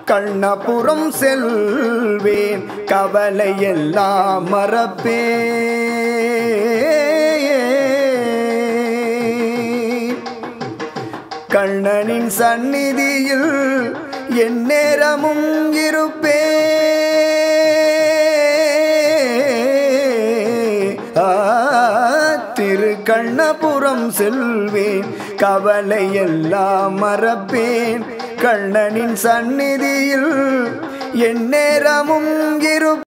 கண்ணபுரம் செல்வேன் கவலை எல்லாம் மறப்பேன் கண்ணனின் சந்நிதியில் என் நேரமும் இருப்பே திரு கண்ணபுரம் செல்வேன் கவலை எல்லாம் மறப்பேன் கண்ணனின் சந்நிதியில் என் நேரமும் இருப்பேன்